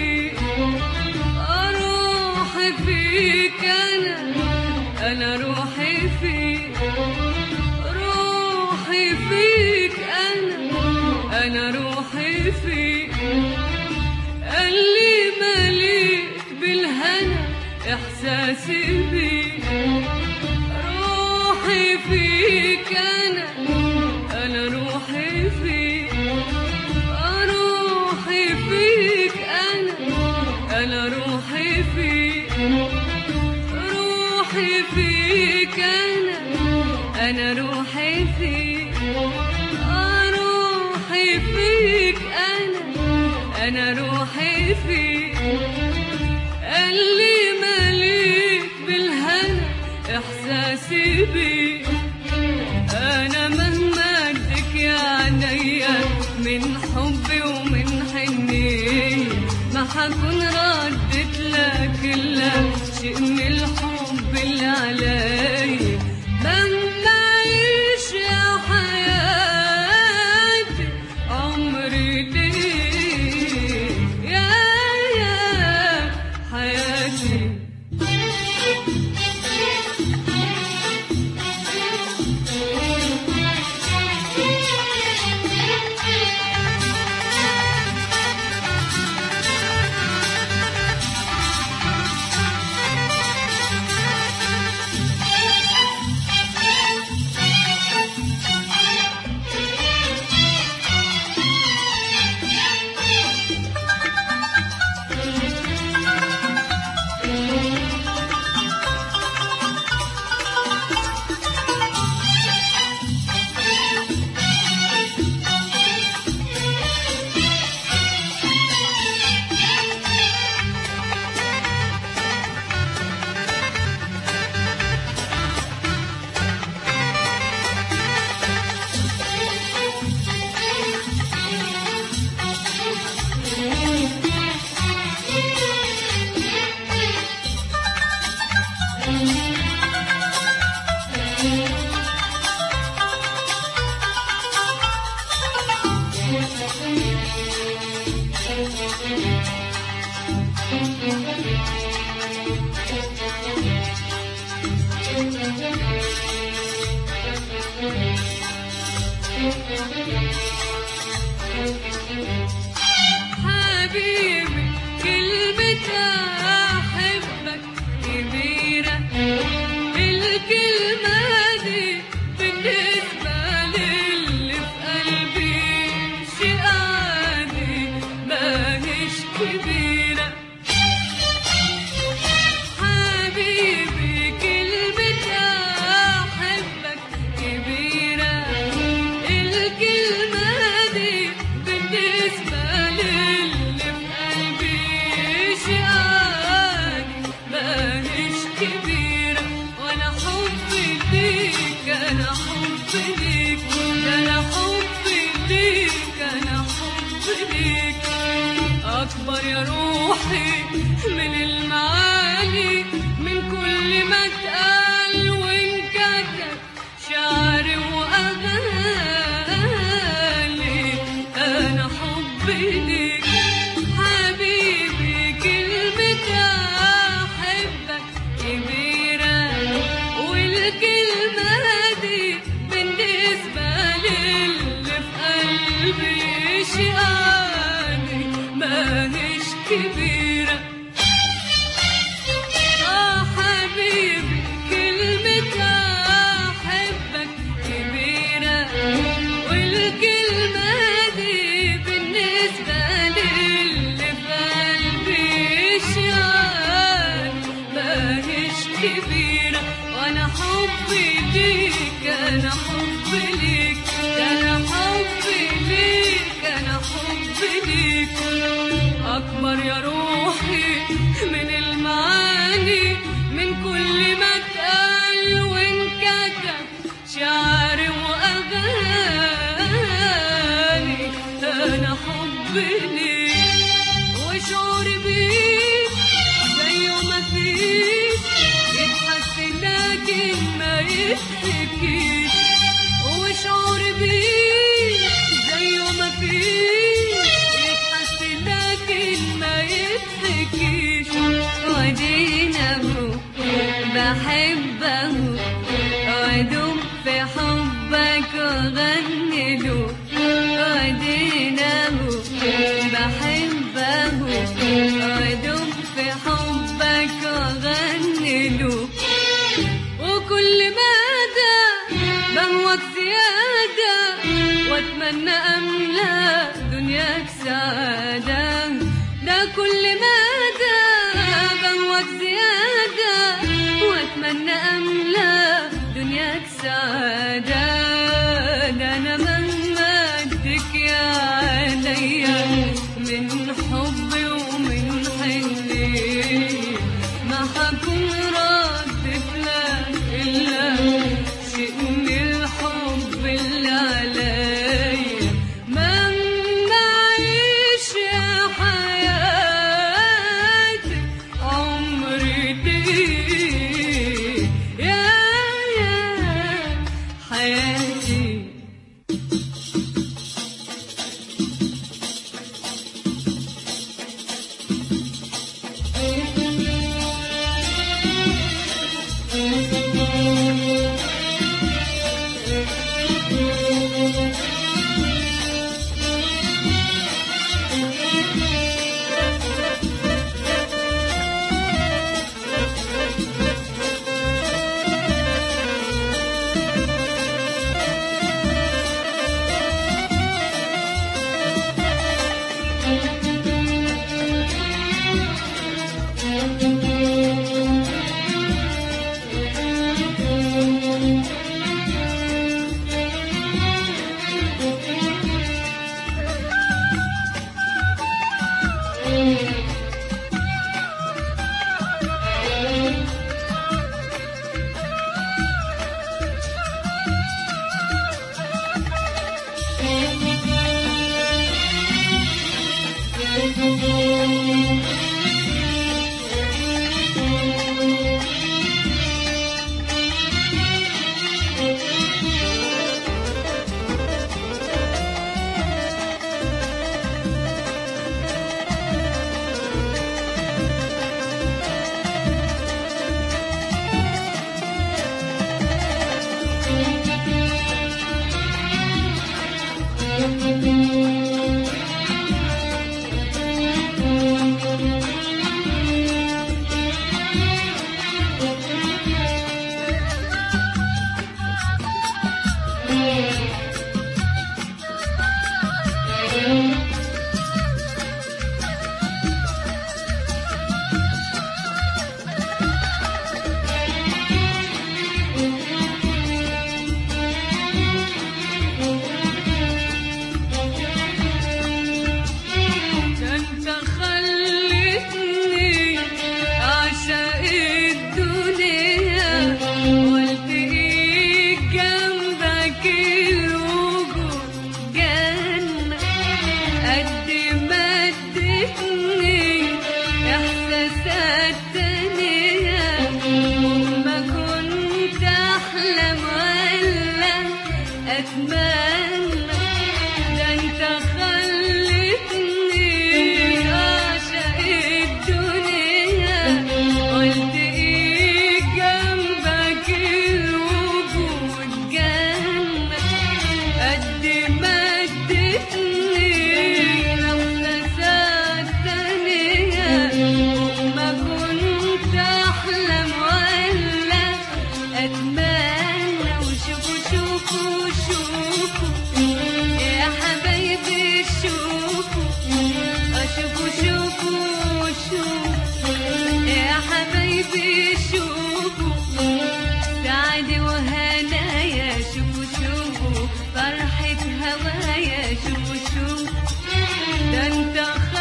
فيك روحي فيك أنا أنا روحي فيك روحي فيك أنا أنا روحي فيك اللي مليت بالهنا إحساسي بيك روحي فيك أنا أنا روحي فيك روحي فيك أنا أنا روحي فيك روحي فيك أنا أنا روحي فيك روحي فيك أنا أنا روحي فيك اللي مليت بالهنا إحساسي بيك أنا مهما أدك يا عينيا من حبي ومن حنية ما حكون ردت لك إلا شيء من الحب اللي عليا مهما أعيش يا حياتي عمري ليك يا يا حياتي حبيبي كلمة أحبك كبيرة الكلمة دي بالنسبة للي في قلبي شيء عادي ماهيش كبيرة حبيبي كلمة أحبك كبيرة الكلمة دي بالنسبة للي في قلبي شيء عادي ماهيش كبيرة وأنا حبي ليك أنا حبي ليك أنا حبي ليك أنا حبي ليك أكبر يا روحي من المعاني من كل ما اتقال وانكتب شعري وأغاني أنا حبي ليك حبيبي كلمة أحبك كبيرة والكلمة دي بالنسبة للي في قلبي شيء عادي ماهيش كبيرة آه حبيبي كلمة أحبك كبيرة والكلمة دي بالنسبة للي في قلبي شيء ماهيش كبيرة وأنا حبي ليك أنا حبي ليك أنا حبي ليك أنا حبي ليك أكبر يا روح اشتكيش ودينا هو بحبه وادوم في حبك واغني له ودينا هو بحبه وادوم في حبك واغني له وكل مدى بهوك زيادة واتمنى املا دنياك سعادة ده كل مدى بهوك زيادة واتمنى املا دنياك سعادة ده انا مهما اديك يا عليا من حبي ومن حني ما حكون ردت لك إلا شيء من الحب اللي عليا مهما أعيش يا حياتي عمري دي يا يا حياتي انت خلتني اعشق الدنيا والتقيك جنبك الوجود جنة قد ما ادتني احساسات تانية وما كنت احلم ولا اتمنى ده انت خلتني اعشق الدنيا قلت ايه جنبك الوجود جنة قد ما ادتني احساسات تانية وما كنت احلم ولا اتمنى وشوفوا شوفوا شوفوا يا حبايبي شوفوا اشوفوا شوفوا شوفوا يا حبايبي شوفوا سعدي وهنايا شوفوا شوفوا فرحة هوايا شوفوا شوفوا ده انت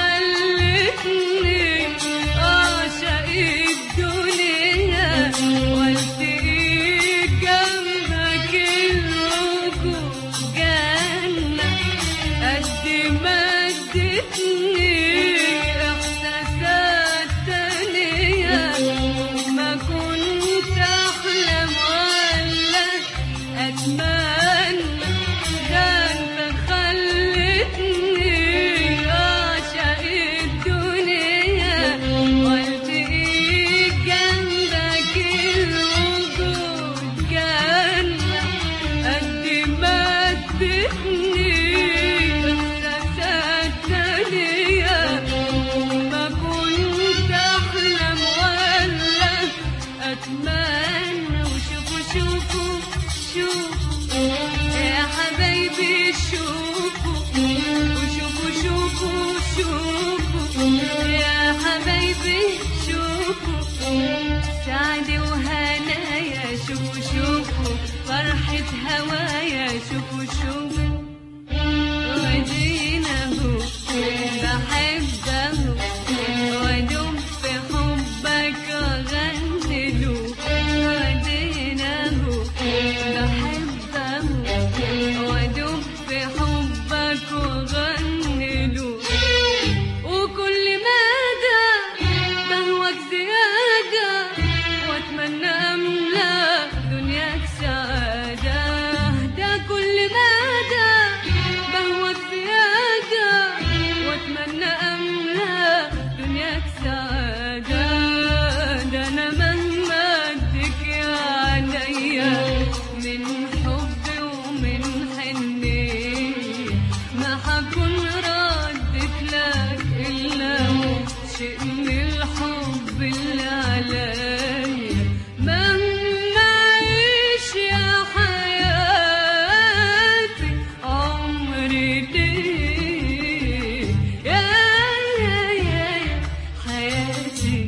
خلتني اعشق الدنيا والتقيك جنبك الوجود جنة قد ما ادتني احساسات تانية ما كنت احلم ولا اتمنى ده انت خلتني عاشت هوايا شوفوا شوفوا ودينه بحبه وادوم في حبك اغني له ودينه بحبه وادوم في حبك واغني له وكل مدى بهواك زيادة واتمنى املا دنياك سعادة ده كل مدى بهواك زيادة واتمنى املا دنياك سعادة ده انا مهما اديك يا عليا من حب ومن حنية ما حكون ردت لك إلا شيء من الحب اللي عليا مهما أعيش يا حياتي عمري ليه يا يا يا يا حياتي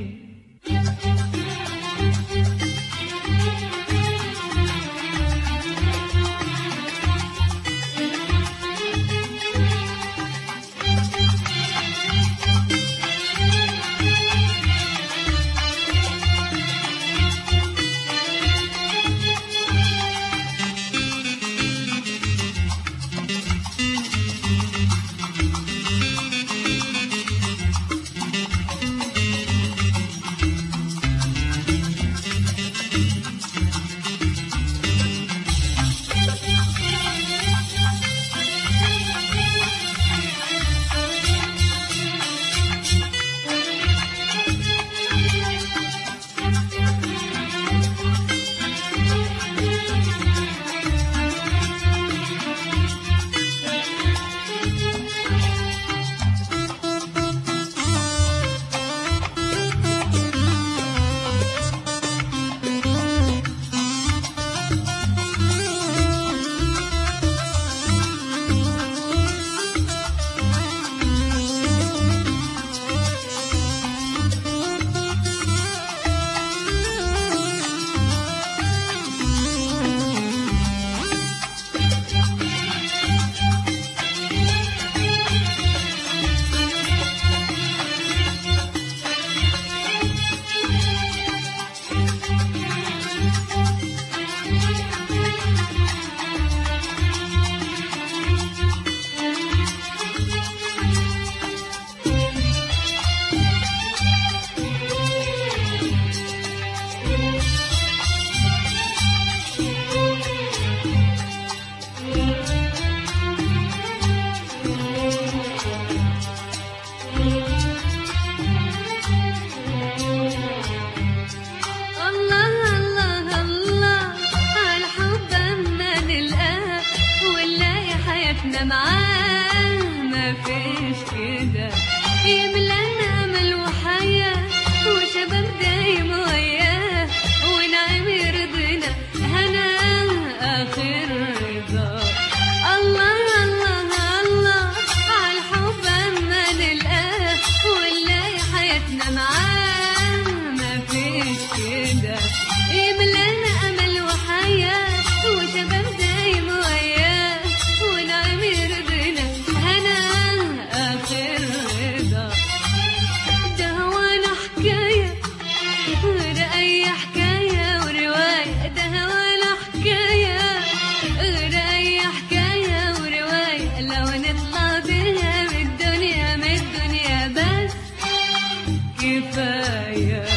الله الله الله عالحب اما نلقاه ونلاقي حياتنا معاه ما فيش كده يملانا امل وحياه وشباب دايم وياه ونعم يرضينا هنا اخر رضا الله الله الله عالحب اما نلقاه ونلاقي حياتنا معاه ما فيش كده يملانا امل وحياه وشباب دايم وياه ونعم يرضينا هنا اخر رضا ده هو انا حكايه غير اي حكايه وروايه ده هو انا حكايه غير اي حكايه وروايه لو نطلع بيها من الدنيا من الدنيا بس كفايه